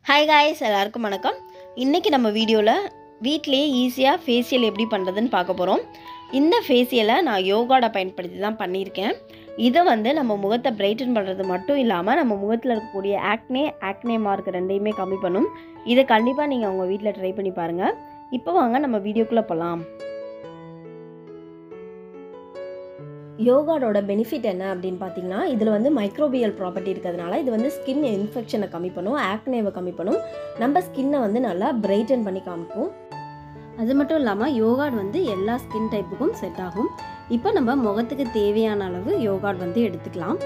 hi guys எல்லாருக்கும் வணக்கம் இன்றைக்கி நம்ம வீடியோவில் வீட்டிலேயே ஈஸியாக ஃபேஷியல் எப்படி பண்ணுறதுன்னு பார்க்க போகிறோம் இந்த ஃபேஷியலை நான் யோகாட பயன்படுத்தி தான் பண்ணியிருக்கேன் இதை வந்து நம்ம முகத்தை பிரைட்டன் பண்ணுறது மட்டும் இல்லாமல் நம்ம முகத்தில் இருக்கக்கூடிய ஆக்னே ஆக்னே மார்க் ரெண்டையுமே கம்மி பண்ணும் இதை கண்டிப்பாக நீங்கள் உங்கள் வீட்டில் ட்ரை பண்ணி பாருங்கள் இப்போ வாங்க நம்ம வீடியோக்குள்ளே போகலாம் யோகாடோட பெனிஃபிட் என்ன அப்படின்னு பார்த்தீங்கன்னா இதில் வந்து மைக்ரோபியல் ப்ராப்பர்ட்டி இருக்கிறதுனால இது வந்து ஸ்கின் இன்ஃபெக்ஷனை கம்மி பண்ணும் ஆக்னேவை கம்மி பண்ணும் நம்ம ஸ்கின்னை வந்து நல்லா பிரைட்டன் பண்ணி காமிக்கும் அது மட்டும் இல்லாமல் யோகாட் வந்து எல்லா ஸ்கின் டைப்புக்கும் செட் ஆகும் இப்போ நம்ம முகத்துக்கு தேவையான அளவு யோகாட் வந்து எடுத்துக்கலாம்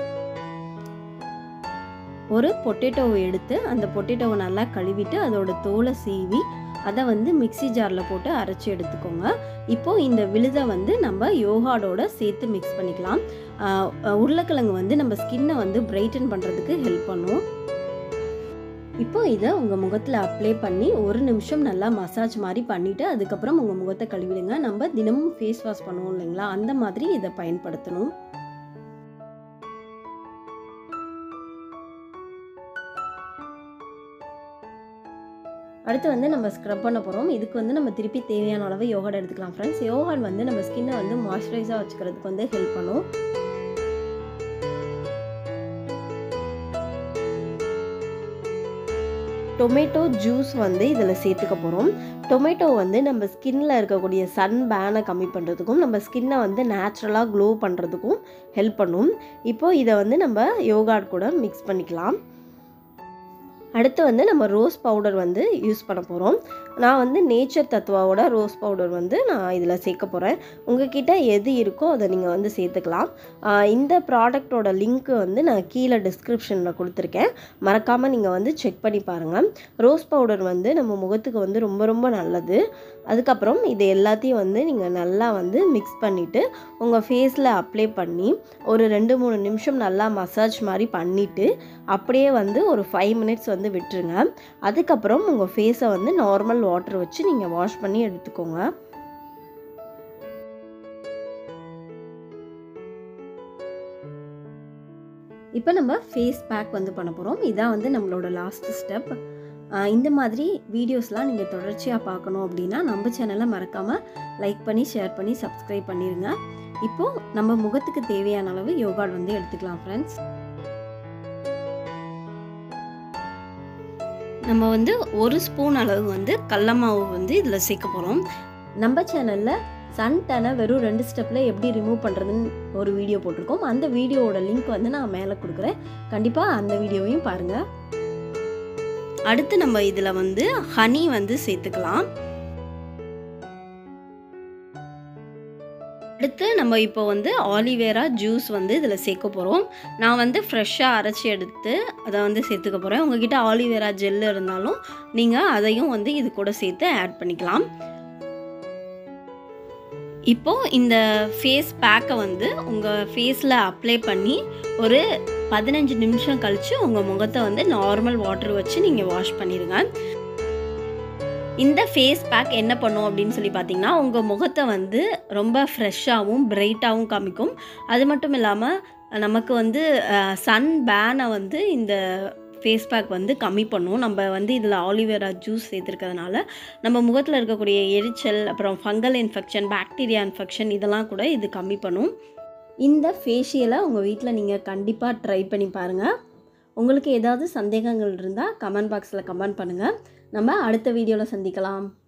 ஒரு பொட்டேட்டோவை எடுத்து அந்த பொட்டேட்டோவை நல்லா கழுவிட்டு அதோட தோலை சீவி அதை வந்து மிக்சி ஜாரில் போட்டு அரைச்சி எடுத்துக்கோங்க இப்போது இந்த விழுதை வந்து நம்ம யோகாடோட சேர்த்து மிக்ஸ் பண்ணிக்கலாம் உருளைக்கிழங்கு வந்து நம்ம ஸ்கின்னை வந்து பிரைட்டன் பண்ணுறதுக்கு ஹெல்ப் பண்ணும் இப்போ இதை உங்கள் முகத்தில் அப்ளை பண்ணி ஒரு நிமிஷம் நல்லா மசாஜ் மாதிரி பண்ணிவிட்டு அதுக்கப்புறம் உங்கள் முகத்தை கழுவிடுங்க நம்ம தினமும் ஃபேஸ் வாஷ் பண்ணுவோம் இல்லைங்களா அந்த மாதிரி இதை பயன்படுத்தணும் அடுத்து வந்து நம்ம ஸ்க்ரப் பண்ண போகிறோம் இதுக்கு வந்து நம்ம திருப்பி தேவையான அளவு யோகாட் எடுத்துக்கலாம் ஃப்ரெண்ட்ஸ் யோகாட் வந்து நம்ம ஸ்கின்னை வந்து மாய்ஸ்சரைஸாக வச்சுக்கிறதுக்கு வந்து ஹெல்ப் பண்ணும் டொமேட்டோ ஜூஸ் வந்து இதில் சேர்த்துக்க போகிறோம் டொமேட்டோ வந்து நம்ம ஸ்கின்னில் இருக்கக்கூடிய சன் பேனை கம்மி பண்ணுறதுக்கும் நம்ம ஸ்கின்னை வந்து நேச்சுரலாக க்ளோ பண்ணுறதுக்கும் ஹெல்ப் பண்ணும் இப்போது இதை வந்து நம்ம யோகாட் கூட மிக்ஸ் பண்ணிக்கலாம் அடுத்து வந்து நம்ம ரோஸ் பவுடர் வந்து யூஸ் பண்ண போகிறோம் நான் வந்து நேச்சர் தத்துவாவோட ரோஸ் பவுடர் வந்து நான் இதில் சேர்க்க போகிறேன் உங்ககிட்ட எது இருக்கோ அதை நீங்கள் வந்து சேர்த்துக்கலாம் இந்த ப்ராடக்டோட லிங்க்கு வந்து நான் கீழே டிஸ்கிரிப்ஷனில் கொடுத்துருக்கேன் மறக்காமல் நீங்கள் வந்து செக் பண்ணி பாருங்கள் ரோஸ் பவுடர் வந்து நம்ம முகத்துக்கு வந்து ரொம்ப ரொம்ப நல்லது அதுக்கப்புறம் இது எல்லாத்தையும் வந்து நீங்கள் நல்லா வந்து மிக்ஸ் பண்ணிவிட்டு உங்கள் ஃபேஸில் அப்ளை பண்ணி ஒரு ரெண்டு மூணு நிமிஷம் நல்லா மசாஜ் மாதிரி பண்ணிவிட்டு அப்படியே வந்து ஒரு ஃபைவ் மினிட்ஸ் வந்து விட்டுருங்க அதுக்கப்புறம் உங்கள் ஃபேஸை வந்து நார்மல் வாட்டர் வச்சு நீங்கள் வாஷ் பண்ணி எடுத்துக்கோங்க இப்போ நம்ம ஃபேஸ் பேக் வந்து பண்ண போகிறோம் இதான் வந்து நம்மளோட லாஸ்ட் ஸ்டெப் இந்த மாதிரி வீடியோஸ்லாம் நீங்கள் தொடர்ச்சியாக பார்க்கணும் அப்படின்னா நம்ம சேனலை மறக்காமல் லைக் பண்ணி ஷேர் பண்ணி சப்ஸ்கிரைப் பண்ணிடுங்க இப்போது நம்ம முகத்துக்கு தேவையான அளவு யோகாட் வந்து எடுத்துக்கலாம் ஃப்ரெண்ட்ஸ் நம்ம வந்து ஒரு ஸ்பூன் அளவு வந்து கடல மாவு வந்து இதில் சேர்க்க போகிறோம் நம்ம சேனலில் சன் டனை வெறும் ரெண்டு ஸ்டெப்பில் எப்படி ரிமூவ் பண்ணுறதுன்னு ஒரு வீடியோ போட்டிருக்கோம் அந்த வீடியோவோட லிங்க் வந்து நான் மேலே கொடுக்குறேன் கண்டிப்பாக அந்த வீடியோவையும் பாருங்கள் அடுத்து நம்ம இதில் வந்து ஹனி வந்து சேர்த்துக்கலாம் அடுத்து நம்ம இப்போ வந்து ஆலிவேரா ஜூஸ் வந்து இதில் சேர்க்க போகிறோம் நான் வந்து ஃப்ரெஷ்ஷாக அரைச்சி எடுத்து அதை வந்து சேர்த்துக்க போகிறேன் உங்ககிட்ட ஆலிவேரா ஜெல் இருந்தாலும் நீங்கள் அதையும் வந்து இது கூட சேர்த்து ஆட் பண்ணிக்கலாம் இப்போது இந்த ஃபேஸ் பேக்கை வந்து உங்கள் ஃபேஸில் அப்ளை பண்ணி ஒரு பதினஞ்சு நிமிஷம் கழித்து உங்கள் முகத்தை வந்து நார்மல் வாட்டர் வச்சு நீங்கள் வாஷ் பண்ணிடுங்க இந்த ஃபேஸ் பேக் என்ன பண்ணும் அப்படின்னு சொல்லி பார்த்தீங்கன்னா உங்கள் முகத்தை வந்து ரொம்ப ஃப்ரெஷ்ஷாகவும் பிரைட்டாகவும் காமிக்கும் அது மட்டும் இல்லாமல் நமக்கு வந்து சன் பேனை வந்து இந்த ஃபேஸ் பேக் வந்து கம்மி பண்ணும் நம்ம வந்து இதில் ஆலிவேரா ஜூஸ் சேர்த்துருக்கிறதுனால நம்ம முகத்தில் இருக்கக்கூடிய எரிச்சல் அப்புறம் ஃபங்கல் இன்ஃபெக்ஷன் பாக்டீரியா இன்ஃபெக்ஷன் இதெல்லாம் கூட இது கம்மி பண்ணும் இந்த ஃபேஷியலை உங்கள் வீட்டில் நீங்கள் கண்டிப்பாக ட்ரை பண்ணி பாருங்கள் உங்களுக்கு ஏதாவது சந்தேகங்கள் இருந்தால் கமெண்ட் பாக்ஸில் கமெண்ட் பண்ணுங்கள் நம்ம அடுத்த வீடியோவில் சந்திக்கலாம்